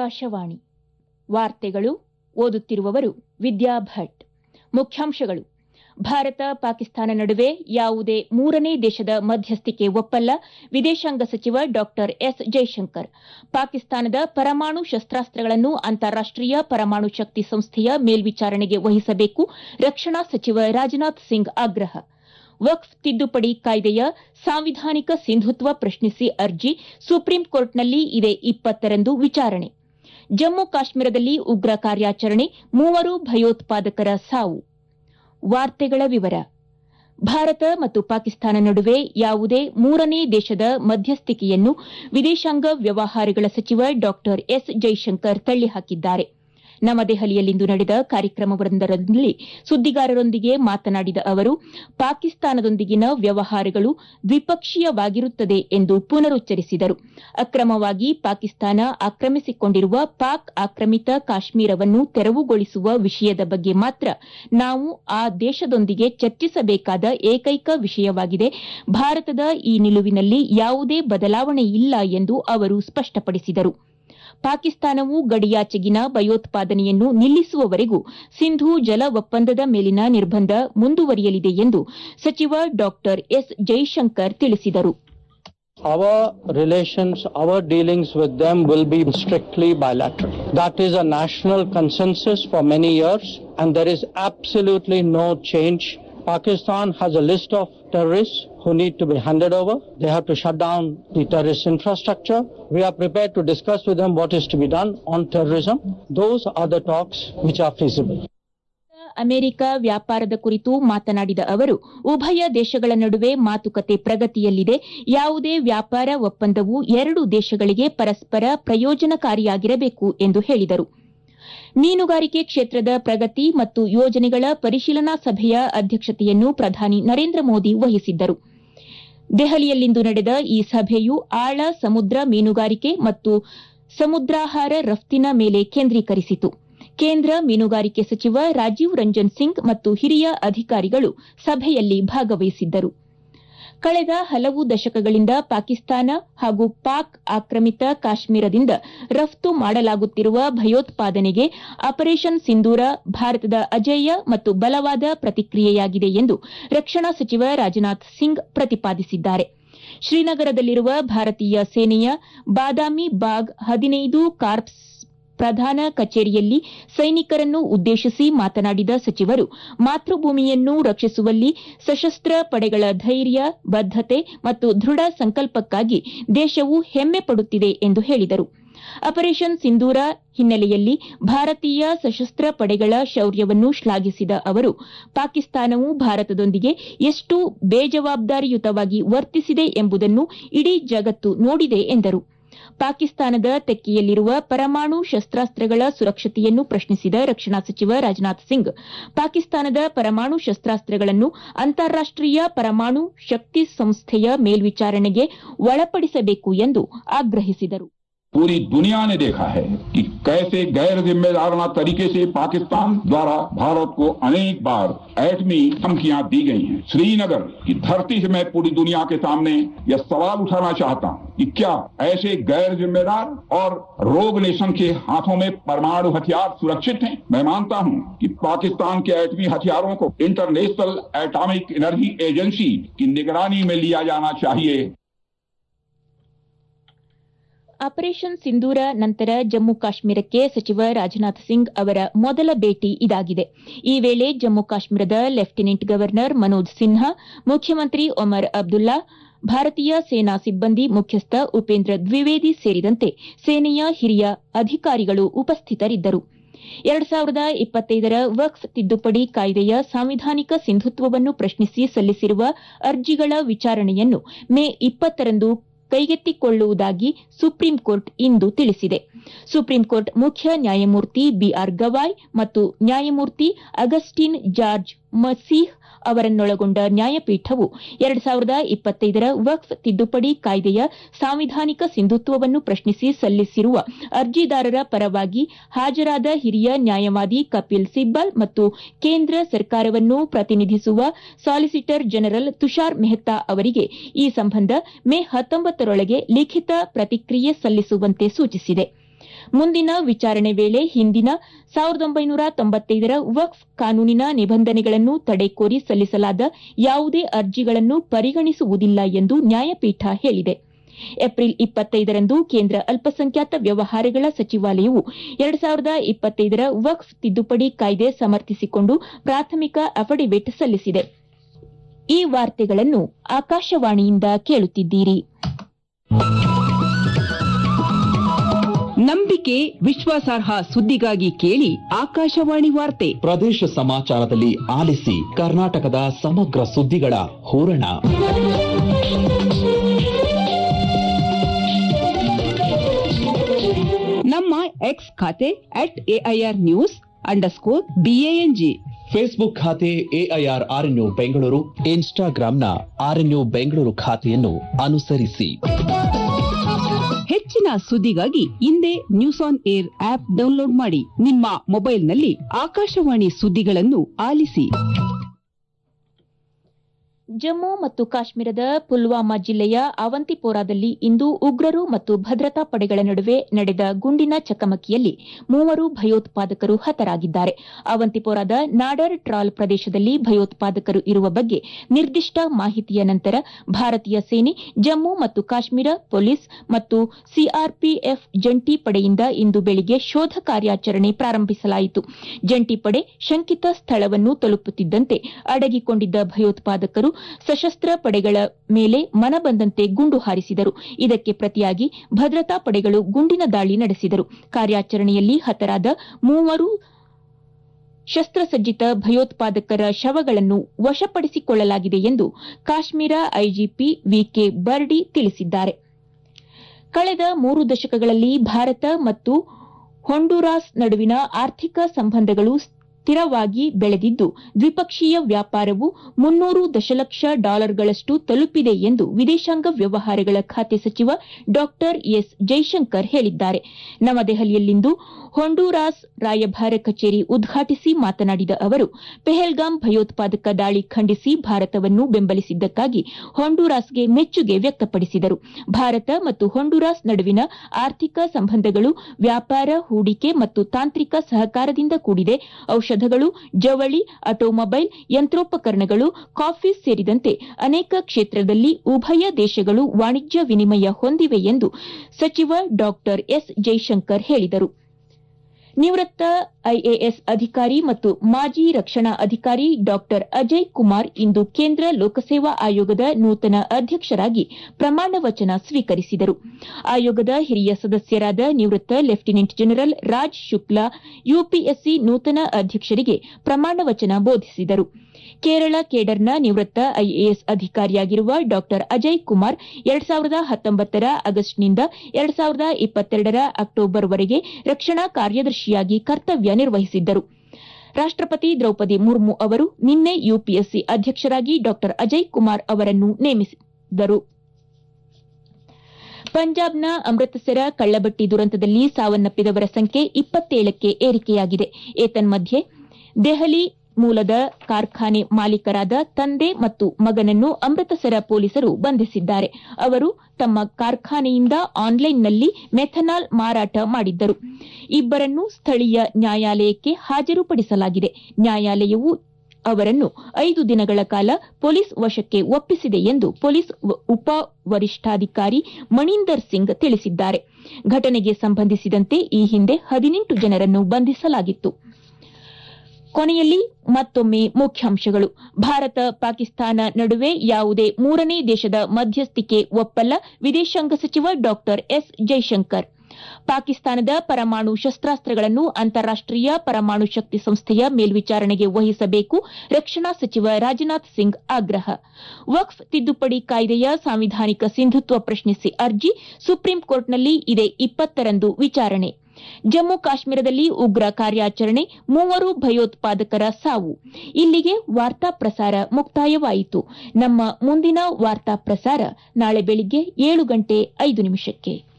ಆಕಾಶವಾಣಿ ವಾರ್ತೆಗಳು ಓದುತ್ತಿರುವವರು ವಿದ್ಯಾ ಭಟ್ ಮುಖ್ಯಾಂಶಗಳು ಭಾರತ ಪಾಕಿಸ್ತಾನ ನಡುವೆ ಯಾವುದೇ ಮೂರನೇ ದೇಶದ ಮಧ್ಯಸ್ಥಿಕೆ ಒಪ್ಪಲ್ಲ ವಿದೇಶಾಂಗ ಸಚಿವ ಡಾ ಎಸ್ ಜೈಶಂಕರ್ ಪಾಕಿಸ್ತಾನದ ಪರಮಾಣು ಶಸ್ತಾಸ್ತ್ರಗಳನ್ನು ಅಂತಾರಾಷ್ಟೀಯ ಪರಮಾಣು ಶಕ್ತಿ ಸಂಸ್ಥೆಯ ಮೇಲ್ವಿಚಾರಣೆಗೆ ವಹಿಸಬೇಕು ರಕ್ಷಣಾ ಸಚಿವ ರಾಜನಾಥ್ ಸಿಂಗ್ ಆಗ್ರಹ ವಕ್ಫ್ ತಿದ್ದುಪಡಿ ಕಾಯ್ದೆಯ ಸಾಂವಿಧಾನಿಕ ಸಿಂಧುತ್ವ ಪ್ರಶ್ನಿಸಿ ಅರ್ಜಿ ಸುಪ್ರೀಂ ಕೋರ್ಟ್ನಲ್ಲಿ ಇದೇ ಇಪ್ಪತ್ತರಂದು ವಿಚಾರಣೆ ಜಮ್ಮು ಕಾಶ್ಮೀರದಲ್ಲಿ ಉಗ್ರ ಕಾರ್ಯಾಚರಣೆ ಮೂವರು ಭಯೋತ್ಪಾದಕರ ಸಾವು ವಾರ್ತೆಗಳ ವಿವರ ಭಾರತ ಮತ್ತು ಪಾಕಿಸ್ತಾನ ನಡುವೆ ಯಾವುದೇ ಮೂರನೇ ದೇಶದ ಮಧ್ಯಸ್ಥಿಕೆಯನ್ನು ವಿದೇಶಾಂಗ ವ್ಯವಹಾರಗಳ ಸಚಿವ ಡಾ ಎಸ್ ಜೈಶಂಕರ್ ತಳ್ಳಿಹಾಕಿದ್ದಾರೆ ನವದೆಹಲಿಯಲ್ಲಿಂದು ನಡೆದ ಕಾರ್ಯಕ್ರಮವೊಂದರಲ್ಲಿ ಸುದ್ದಿಗಾರರೊಂದಿಗೆ ಮಾತನಾಡಿದ ಅವರು ಪಾಕಿಸ್ತಾನದೊಂದಿಗಿನ ವ್ಯವಹಾರಗಳು ದ್ವಿಪಕ್ಷೀಯವಾಗಿರುತ್ತದೆ ಎಂದು ಪುನರುಚ್ಚರಿಸಿದರು ಅಕ್ರಮವಾಗಿ ಪಾಕಿಸ್ತಾನ ಆಕ್ರಮಿಸಿಕೊಂಡಿರುವ ಪಾಕ್ ಆಕ್ರಮಿತ ಕಾಶ್ಮೀರವನ್ನು ತೆರವುಗೊಳಿಸುವ ವಿಷಯದ ಬಗ್ಗೆ ಮಾತ್ರ ನಾವು ಆ ದೇಶದೊಂದಿಗೆ ಚರ್ಚಿಸಬೇಕಾದ ಏಕೈಕ ವಿಷಯವಾಗಿದೆ ಭಾರತದ ಈ ನಿಲುವಿನಲ್ಲಿ ಯಾವುದೇ ಬದಲಾವಣೆ ಇಲ್ಲ ಎಂದು ಅವರು ಸ್ಪಷ್ಟಪಡಿಸಿದರು ಪಾಕಿಸ್ತಾನವು ಗಡಿಯಾಚೆಗಿನ ಭಯೋತ್ಪಾದನೆಯನ್ನು ನಿಲ್ಲಿಸುವವರೆಗೂ ಸಿಂಧೂ ಜಲ ಒಪ್ಪಂದದ ಮೇಲಿನ ನಿರ್ಬಂಧ ಮುಂದುವರಿಯಲಿದೆ ಎಂದು ಸಚಿವ ಡಾ ಎಸ್ ಜೈಶಂಕರ್ ತಿಳಿಸಿದರು Our relations, our dealings with them will be strictly bilateral. That is a national consensus for many years, and there is absolutely no change. Pakistan has a list of terrorists who need to be handed over. They have to shut down the terrorist infrastructure. We are prepared to discuss with them what is to be done on terrorism. Those are the talks which are feasible. America ವ್ಯಾಪಾರದ ಕುರಿತು ಮಾತನಾಡಿದ ಅವರು ಉಭಯ ದೇಶಗಳ ನಡುವೆ ಮಾತುಕತೆ ಪ್ರಗತಿಯಲ್ಲಿದೆ ಯಾವುದೇ ವ್ಯಾಪಾರ ಒಪ್ಪಂದವು ಎರಡು ದೇಶಗಳಿಗೆ ಪರಸ್ಪರ ಪ್ರಯೋಜನಕಾರಿಯಾಗಿರಬೇಕು ಎಂದು ಹೇಳಿದರು ಮೀನುಗಾರಿಕೆ ಕ್ಷೇತ್ರದ ಪ್ರಗತಿ ಮತ್ತು ಯೋಜನೆಗಳ ಪರಿಶೀಲನಾ ಸಭೆಯ ಅಧ್ಯಕ್ಷತೆಯನ್ನು ಪ್ರಧಾನಿ ನರೇಂದ್ರ ಮೋದಿ ವಹಿಸಿದ್ದರು ದೆಹಲಿಯಲ್ಲಿಂದು ನಡೆದ ಈ ಸಭೆಯು ಆಳ ಸಮುದ್ರ ಮೀನುಗಾರಿಕೆ ಮತ್ತು ಸಮುದ್ರಾಹಾರ ರಫ್ತಿನ ಮೇಲೆ ಕೇಂದ್ರೀಕರಿಸಿತು ಕೇಂದ್ರ ಮೀನುಗಾರಿಕೆ ಸಚಿವ ರಾಜೀವ್ ರಂಜನ್ ಸಿಂಗ್ ಮತ್ತು ಹಿರಿಯ ಅಧಿಕಾರಿಗಳು ಸಭೆಯಲ್ಲಿ ಭಾಗವಹಿಸಿದ್ದರು ಕಳೆದ ಹಲವು ದಶಕಗಳಿಂದ ಪಾಕಿಸ್ತಾನ ಹಾಗೂ ಪಾಕ್ ಆಕ್ರಮಿತ ಕಾಶ್ಮೀರದಿಂದ ರಫ್ತು ಮಾಡಲಾಗುತ್ತಿರುವ ಭಯೋತ್ಪಾದನೆಗೆ ಆಪರೇಷನ್ ಸಿಂಧೂರ ಭಾರತದ ಅಜೇಯ ಮತ್ತು ಬಲವಾದ ಪ್ರತಿಕ್ರಿಯೆಯಾಗಿದೆ ಎಂದು ರಕ್ಷಣಾ ಸಚಿವ ರಾಜನಾಥ್ ಸಿಂಗ್ ಪ್ರತಿಪಾದಿಸಿದ್ದಾರೆ ಶ್ರೀನಗರದಲ್ಲಿರುವ ಭಾರತೀಯ ಸೇನೆಯ ಬಾದಾಮಿ ಬಾಗ್ ಹದಿನೈದು ಕಾರ್ಪ್ಸ್ ಪ್ರಧಾನ ಕಚೇರಿಯಲ್ಲಿ ಸೈನಿಕರನ್ನು ಉದ್ದೇಶಿಸಿ ಮಾತನಾಡಿದ ಸಚಿವರು ಮಾತೃಭೂಮಿಯನ್ನು ರಕ್ಷಿಸುವಲ್ಲಿ ಸಶಸ್ತ್ರ ಪಡೆಗಳ ಧೈರ್ಯ ಬದ್ದತೆ ಮತ್ತು ದೃಢ ಸಂಕಲ್ಪಕ್ಕಾಗಿ ದೇಶವು ಹೆಮ್ಮೆ ಪಡುತ್ತಿದೆ ಎಂದು ಹೇಳಿದರು ಆಪರೇಷನ್ ಸಿಂಧೂರ ಹಿನ್ನೆಲೆಯಲ್ಲಿ ಭಾರತೀಯ ಸಶಸ್ತ್ರ ಪಡೆಗಳ ಶೌರ್ಯವನ್ನು ಶ್ಲಾಘಿಸಿದ ಅವರು ಪಾಕಿಸ್ತಾನವು ಭಾರತದೊಂದಿಗೆ ಎಷ್ಟು ಬೇಜವಾಬ್ದಾರಿಯುತವಾಗಿ ವರ್ತಿಸಿದೆ ಎಂಬುದನ್ನು ಇಡೀ ಜಗತ್ತು ನೋಡಿದೆ ಎಂದರು ಪಾಕಿಸ್ತಾನದ ತೆಕ್ಕೆಯಲ್ಲಿರುವ ಪರಮಾಣು ಶಸ್ತಾಸ್ತ್ರಗಳ ಸುರಕ್ಷತೆಯನ್ನು ಪ್ರಶ್ನಿಸಿದ ರಕ್ಷಣಾ ಸಚಿವ ರಾಜನಾಥ್ ಸಿಂಗ್ ಪಾಕಿಸ್ತಾನದ ಪರಮಾಣು ಶಸ್ತಾಸ್ತ್ರಗಳನ್ನು ಅಂತಾರಾಷ್ಟೀಯ ಪರಮಾಣು ಶಕ್ತಿ ಸಂಸ್ಥೆಯ ಮೇಲ್ವಿಚಾರಣೆಗೆ ಒಳಪಡಿಸಬೇಕು ಎಂದು ಆಗ್ರಹಿಸಿದರು पूरी दुनिया ने देखा है कि कैसे गैर जिम्मेदाराना तरीके से पाकिस्तान द्वारा भारत को अनेक बार एटमी धमकियां दी गई हैं श्रीनगर की धरती से मैं पूरी दुनिया के सामने यह सवाल उठाना चाहता हूं कि क्या ऐसे गैर जिम्मेदार और रोग नेशन के हाथों में परमाणु हथियार सुरक्षित हैं मैं मानता हूं कि पाकिस्तान के एटमी हथियारों को इंटरनेशनल एटॉमिक एनर्जी एजेंसी की निगरानी में लिया जाना चाहिए ಆಪರೇಷನ್ ಸಿಂಧೂರ ನಂತರ ಜಮ್ಮು ಕಾಶ್ಮೀರಕ್ಕೆ ಸಚಿವ ರಾಜನಾಥ್ ಸಿಂಗ್ ಅವರ ಮೊದಲ ಭೇಟಿ ಇದಾಗಿದೆ ಈ ವೇಳೆ ಜಮ್ಮು ಕಾಶ್ಮೀರದ ಲೆಫ್ಟಿನೆಂಟ್ ಗವರ್ನರ್ ಮನೋಜ್ ಸಿನ್ಹಾ ಮುಖ್ಯಮಂತ್ರಿ ಒಮರ್ ಅಬ್ದುಲ್ಲಾ ಭಾರತೀಯ ಸೇನಾ ಸಿಬ್ಬಂದಿ ಮುಖ್ಯಸ್ಥ ಉಪೇಂದ್ರ ದ್ವಿವೇದಿ ಸೇರಿದಂತೆ ಸೇನೆಯ ಹಿರಿಯ ಅಧಿಕಾರಿಗಳು ಉಪಸ್ಥಿತರಿದ್ದರು ಎರಡು ಸಾವಿರದ ಇಪ್ಪತ್ತೈದರ ವಕ್ಫ್ ತಿದ್ದುಪಡಿ ಕಾಯ್ದೆಯ ಸಾಂವಿಧಾನಿಕ ಸಿಂಧುತ್ವವನ್ನು ಪ್ರಶ್ನಿಸಿ ಸಲ್ಲಿಸಿರುವ ಅರ್ಜಿಗಳ ವಿಚಾರಣೆಯನ್ನು ಮೇ ಇಪ್ಪತ್ತರಂದು ಕೈಗೆತ್ತಿಕೊಳ್ಳುವುದಾಗಿ ಸುಪ್ರೀಂ ಕೋರ್ಟ್ ಇಂದು ತಿಳಿಸಿದೆ ಸುಪ್ರೀಂ ಕೋರ್ಟ್ ಮುಖ್ಯ ನ್ಯಾಯಮೂರ್ತಿ ಬಿಆರ್ ಗವಾಯ್ ಮತ್ತು ನ್ಯಾಯಮೂರ್ತಿ ಅಗಸ್ಟಿನ್ ಜಾರ್ಜ್ ಮಸೀಹ್ ಅವರನ್ನೊಳಗೊಂಡ ನ್ಯಾಯಪೀಠವು ಎರಡು ಸಾವಿರದ ಇಪ್ಪತ್ತೈದರ ವಕ್ಫ್ ತಿದ್ದುಪಡಿ ಕಾಯ್ದೆಯ ಸಾಂವಿಧಾನಿಕ ಸಿಂಧುತ್ವವನ್ನು ಪ್ರಶ್ನಿಸಿ ಸಲ್ಲಿಸಿರುವ ಅರ್ಜಿದಾರರ ಪರವಾಗಿ ಹಾಜರಾದ ಹಿರಿಯ ನ್ಯಾಯವಾದಿ ಕಪಿಲ್ ಸಿಬ್ಬಲ್ ಮತ್ತು ಕೇಂದ್ರ ಸರ್ಕಾರವನ್ನು ಪ್ರತಿನಿಧಿಸುವ ಸಾಲಿಸಿಟರ್ ಜನರಲ್ ತುಷಾರ್ ಮೆಹ್ತಾ ಅವರಿಗೆ ಈ ಸಂಬಂಧ ಮೇ ಹತ್ತೊಂಬತ್ತರೊಳಗೆ ಲಿಖಿತ ಪ್ರತಿಕ್ರಿಯೆ ಸಲ್ಲಿಸುವಂತೆ ಸೂಚಿಸಿದೆ ಮುಂದಿನ ವಿಚಾರಣೆ ವೇಳೆ ಹಿಂದಿನ ಸಾವಿರದ ಒಂಬೈನೂರ ತೊಂಬತ್ತೈದರ ವಕ್ಫ್ ಕಾನೂನಿನ ನಿಬಂಧನೆಗಳನ್ನು ತಡೆ ಕೋರಿ ಸಲ್ಲಿಸಲಾದ ಯಾವುದೇ ಅರ್ಜಿಗಳನ್ನು ಪರಿಗಣಿಸುವುದಿಲ್ಲ ಎಂದು ನ್ಯಾಯಪೀಠ ಹೇಳಿದೆ ಏಪ್ರಿಲ್ ಇಪ್ಪತ್ತೈದರಂದು ಕೇಂದ್ರ ಅಲ್ಪಸಂಖ್ಯಾತ ವ್ಯವಹಾರಗಳ ಸಚಿವಾಲಯವು ಎರಡು ಸಾವಿರದ ಇಪ್ಪತ್ತೈದರ ವಕ್ಫ್ ತಿದ್ದುಪಡಿ ಕಾಯ್ದೆ ಸಮರ್ಥಿಸಿಕೊಂಡು ಪ್ರಾಥಮಿಕ ಅಫಿಡವಿಟ್ ಸಲ್ಲಿಸಿದೆ ಈ ವಾರ್ತೆಗಳನ್ನು ಆಕಾಶವಾಣಿಯಿಂದ ಕೇಳುತ್ತಿದ್ದೀರಿ ನಂಬಿಕೆ ವಿಶ್ವಾಸಾರ್ಹ ಸುದ್ದಿಗಾಗಿ ಕೇಳಿ ಆಕಾಶವಾಣಿ ವಾರ್ತೆ ಪ್ರದೇಶ ಸಮಾಚಾರದಲ್ಲಿ ಆಲಿಸಿ ಕರ್ನಾಟಕದ ಸಮಗ್ರ ಸುದ್ದಿಗಳ ಹೂರಣ ನಮ್ಮ ಎಕ್ಸ್ ಖಾತೆ at AIR news underscore BANG Facebook ಖಾತೆ ಎಐಆರ್ ಆರ್ಎನ್ಯು ಬೆಂಗಳೂರು ಇನ್ಸ್ಟಾಗ್ರಾಂನ ಆರ್ಎನ್ಯು ಬೆಂಗಳೂರು ಖಾತೆಯನ್ನು ಅನುಸರಿಸಿ ಹೆಚ್ಚಿನ ಸುದ್ದಿಗಾಗಿ ಹಿಂದೆ news on air app download ಮಾಡಿ ನಿಮ್ಮ ಮೊಬೈಲ್ನಲ್ಲಿ ಆಕಾಶವಾಣಿ ಸುದ್ದಿಗಳನ್ನು ಆಲಿಸಿ ಜಮ್ಮು ಮತ್ತು ಕಾಶ್ಮೀರದ ಪುಲ್ವಾಮಾ ಜಿಲ್ಲೆಯ ಅವಂತಿಪೋರಾದಲ್ಲಿ ಇಂದು ಉಗ್ರರು ಮತ್ತು ಭದ್ರತಾ ಪಡೆಗಳ ನಡುವೆ ನಡೆದ ಗುಂಡಿನ ಚಕಮಕಿಯಲ್ಲಿ ಮೂವರು ಭಯೋತ್ಪಾದಕರು ಹತರಾಗಿದ್ದಾರೆ ಅವಂತಿಪೋರಾದ ನಾಡರ್ ಟ್ರಾಲ್ ಪ್ರದೇಶದಲ್ಲಿ ಭಯೋತ್ಪಾದಕರು ಇರುವ ಬಗ್ಗೆ ನಿರ್ದಿಷ್ಟ ಮಾಹಿತಿಯ ನಂತರ ಭಾರತೀಯ ಸೇನೆ ಜಮ್ಮು ಮತ್ತು ಕಾಶ್ಮೀರ ಪೊಲೀಸ್ ಮತ್ತು ಸಿಆರ್ಪಿಎಫ್ ಜಂಟಿ ಪಡೆಯಿಂದ ಇಂದು ಬೆಳಿಗ್ಗೆ ಶೋಧ ಕಾರ್ಯಾಚರಣೆ ಪ್ರಾರಂಭಿಸಲಾಯಿತು ಜಂಟಿ ಪಡೆ ಶಂಕಿತ ಸ್ಥಳವನ್ನು ತಲುಪುತ್ತಿದ್ದಂತೆ ಅಡಗಿಕೊಂಡಿದ್ದ ಭಯೋತ್ಪಾದಕರು ಸಶಸ್ತ್ರ ಪಡೆಗಳ ಮೇಲೆ ಮನಬಂದಂತೆ ಗುಂಡು ಹಾರಿಸಿದರು ಇದಕ್ಕೆ ಪ್ರತಿಯಾಗಿ ಭದ್ರತಾ ಪಡೆಗಳು ಗುಂಡಿನ ದಾಳಿ ನಡೆಸಿದರು ಕಾರ್ಯಾಚರಣೆಯಲ್ಲಿ ಹತರಾದ ಮೂವರು ಶಸ್ತ್ರಸಜ್ಜಿತ ಭಯೋತ್ಪಾದಕರ ಶವಗಳನ್ನು ವಶಪಡಿಸಿಕೊಳ್ಳಲಾಗಿದೆ ಎಂದು ಕಾಶ್ಮೀರ ಐಜಿಪಿ ವಿಕೆ ಬರ್ಡಿ ತಿಳಿಸಿದ್ದಾರೆ ಕಳೆದ ಮೂರು ದಶಕಗಳಲ್ಲಿ ಭಾರತ ಮತ್ತು ಹೊಂಡುರಾಸ್ ನಡುವಿನ ಆರ್ಥಿಕ ಸಂಬಂಧಗಳು ಸ್ಥಿರವಾಗಿ ಬೆಳೆದಿದ್ದು ದ್ವಿಪಕ್ಷೀಯ ವ್ಯಾಪಾರವು ಮುನ್ನೂರು ದಶಲಕ್ಷ ಡಾಲರ್ಗಳಷ್ಟು ತಲುಪಿದೆ ಎಂದು ವಿದೇಶಾಂಗ ವ್ಯವಹಾರಗಳ ಖಾತೆ ಸಚಿವ ಡಾ ಎಸ್ ಜೈಶಂಕರ್ ಹೇಳಿದ್ದಾರೆ ನವದೆಹಲಿಯಲ್ಲಿಂದು ಹೊಂಡೂರಾಸ್ ರಾಯಭಾರ ಕಚೇರಿ ಉದ್ಘಾಟಿಸಿ ಮಾತನಾಡಿದ ಅವರು ಪೆಹಲ್ಗಾಮ್ ಭಯೋತ್ಪಾದಕ ದಾಳಿ ಖಂಡಿಸಿ ಭಾರತವನ್ನು ಬೆಂಬಲಿಸಿದ್ದಕ್ಕಾಗಿ ಹೊಂಡೂರಾಸ್ಗೆ ಮೆಚ್ಚುಗೆ ವ್ಯಕ್ತಪಡಿಸಿದರು ಭಾರತ ಮತ್ತು ಹೊಂಡೂರಾಸ್ ನಡುವಿನ ಆರ್ಥಿಕ ಸಂಬಂಧಗಳು ವ್ಯಾಪಾರ ಹೂಡಿಕೆ ಮತ್ತು ತಾಂತ್ರಿಕ ಸಹಕಾರದಿಂದ ಕೂಡಿದೆ ಔಷಧಗಳು ಜವಳಿ ಆಟೋಮೊಬೈಲ್ ಯಂತ್ರೋಪಕರಣಗಳು ಕಾಫಿ ಸೇರಿದಂತೆ ಅನೇಕ ಕ್ಷೇತ್ರದಲ್ಲಿ ಉಭಯ ದೇಶಗಳು ವಾಣಿಜ್ಯ ವಿನಿಮಯ ಹೊಂದಿವೆ ಎಂದು ಸಚಿವ ಡಾ ಎಸ್ ಜೈಶಂಕರ್ ಹೇಳಿದರು ನಿವೃತ್ತ ಐಎಎಸ್ ಅಧಿಕಾರಿ ಮತ್ತು ಮಾಜಿ ರಕ್ಷಣಾ ಅಧಿಕಾರಿ ಡಾ ಅಜಯ್ ಕುಮಾರ್ ಇಂದು ಕೇಂದ್ರ ಲೋಕಸೇವಾ ಆಯೋಗದ ನೂತನ ಅಧ್ಯಕ್ಷರಾಗಿ ಪ್ರಮಾಣ ವಚನ ಸ್ವೀಕರಿಸಿದರು ಆಯೋಗದ ಹಿರಿಯ ಸದಸ್ಯರಾದ ನಿವೃತ್ತ lieutenant general Raj Shukla UPSC ನೂತನ ಅಧ್ಯಕ್ಷರಿಗೆ ಪ್ರಮಾಣ ವಚನ ಬೋಧಿಸಿದರು ಕೇರಳ ಕೇಡರ್ನ ನಿವೃತ್ತ ಐಎಎಸ್ ಅಧಿಕಾರಿಯಾಗಿರುವ ಡಾ ಅಜಯ್ ಕುಮಾರ್ ಎರಡ್ ಸಾವಿರದ ಹತ್ತೊಂಬತ್ತರ ಆಗಸ್ಟ್ನಿಂದ ಎರಡ್ ಸಾವಿರದ ಇಪ್ಪತ್ತೆರಡರ ಅಕ್ಟೋಬರ್ವರೆಗೆ ರಕ್ಷಣಾ ಕಾರ್ಯದರ್ಶಿಯಾಗಿ ಕರ್ತವ್ಯ ನಿರ್ವಹಿಸಿದ್ದರು ರಾಷ್ಟಪತಿ ದ್ರೌಪದಿ ಮುರ್ಮು ಅವರು ನಿನ್ನೆ ಯುಪಿಎಸ್ಸಿ ಅಧ್ಯಕ್ಷರಾಗಿ ಡಾ ಅಜಯ್ ಕುಮಾರ್ ಅವರನ್ನು ನೇಮಿಸಿದರು ಪಂಜಾಬ್ನ ಅಮೃತಸರ ಕಳ್ಳಬಟ್ಟಿ ದುರಂತದಲ್ಲಿ ಸಾವನ್ನಪ್ಪಿದವರ ಸಂಖ್ಯೆ ಇಪ್ಪತ್ತೇಳಕ್ಕೆ ಏರಿಕೆಯಾಗಿದೆ ಏತನ್ಮಧ್ಯೆ ದೆಹಲಿ ಮೂಲದ ಕಾರ್ಖಾನೆ ಮಾಲೀಕರಾದ ತಂದೆ ಮತ್ತು ಮಗನನ್ನು ಅಮೃತಸರ ಪೊಲೀಸರು ಬಂಧಿಸಿದ್ದಾರೆ ಅವರು ತಮ್ಮ ಕಾರ್ಖಾನೆಯಿಂದ ಆನ್ಲೈನ್ನಲ್ಲಿ ಮೆಥನಾಲ್ ಮಾರಾಟ ಮಾಡಿದ್ದರು ಇಬ್ಬರನ್ನು ಸ್ಥಳೀಯ ನ್ಯಾಯಾಲಯಕ್ಕೆ ಹಾಜರುಪಡಿಸಲಾಗಿದೆ ನ್ಯಾಯಾಲಯವು ಅವರನ್ನು ಐದು ದಿನಗಳ ಕಾಲ ಪೊಲೀಸ್ ವಶಕ್ಕೆ ಒಪ್ಪಿಸಿದೆ ಎಂದು ಪೊಲೀಸ್ ಉಪ ವರಿಷ್ಠಾಧಿಕಾರಿ ಮಣೀಂದರ್ ಸಿಂಗ್ ತಿಳಿಸಿದ್ದಾರೆ ಘಟನೆಗೆ ಸಂಬಂಧಿಸಿದಂತೆ ಈ ಹಿಂದೆ ಹದಿನೆಂಟು ಜನರನ್ನು ಬಂಧಿಸಲಾಗಿತ್ತು ಕೊನೆಯಲ್ಲಿ ಮತ್ತೊಮ್ಮೆ ಮುಖ್ಯಾಂಶಗಳು ಭಾರತ ಪಾಕಿಸ್ತಾನ ನಡುವೆ ಯಾವುದೇ ಮೂರನೇ ದೇಶದ ಮಧ್ಯಸ್ಥಿಕೆ ಒಪ್ಪಲ್ಲ ವಿದೇಶಾಂಗ ಸಚಿವ ಡಾ ಎಸ್ ಜೈಶಂಕರ್ ಪಾಕಿಸ್ತಾನದ ಪರಮಾಣು ಶಸ್ತ್ರಾಸ್ತ್ರಗಳನ್ನು ಅಂತಾರಾಷ್ಟೀಯ ಪರಮಾಣು ಶಕ್ತಿ ಸಂಸ್ಥೆಯ ಮೇಲ್ವಿಚಾರಣೆಗೆ ವಹಿಸಬೇಕು ರಕ್ಷಣಾ ಸಚಿವ ರಾಜನಾಥ್ ಸಿಂಗ್ ಆಗ್ರಹ ವಕ್ಫ್ ತಿದ್ದುಪಡಿ ಕಾಯ್ದೆಯ ಸಾಂವಿಧಾನಿಕ ಸಿಂಧುತ್ವ ಪ್ರಶ್ನಿಸಿ ಅರ್ಜಿ ಸುಪ್ರೀಂ ಕೋರ್ಟ್ನಲ್ಲಿ ಇದೇ ಇಪ್ಪತ್ತರಂದು ವಿಚಾರಣೆ ಜಮ್ಮು ಕಾಶ್ಮೀರದಲ್ಲಿ ಉಗ್ರ ಕಾರ್ಯಾಚರಣೆ ಮೂವರು ಭಯೋತ್ಪಾದಕರ ಸಾವು ಇಲ್ಲಿಗೆ ವಾರ್ತಾ ಪ್ರಸಾರ ಮುಕ್ತಾಯವಾಯಿತು ನಮ್ಮ ಮುಂದಿನ ವಾರ್ತಾ ಪ್ರಸಾರ ನಾಳೆ ಬೆಳಿಗ್ಗೆ ಏಳು ಗಂಟೆ ಐದು ನಿಮಿಷಕ್ಕೆ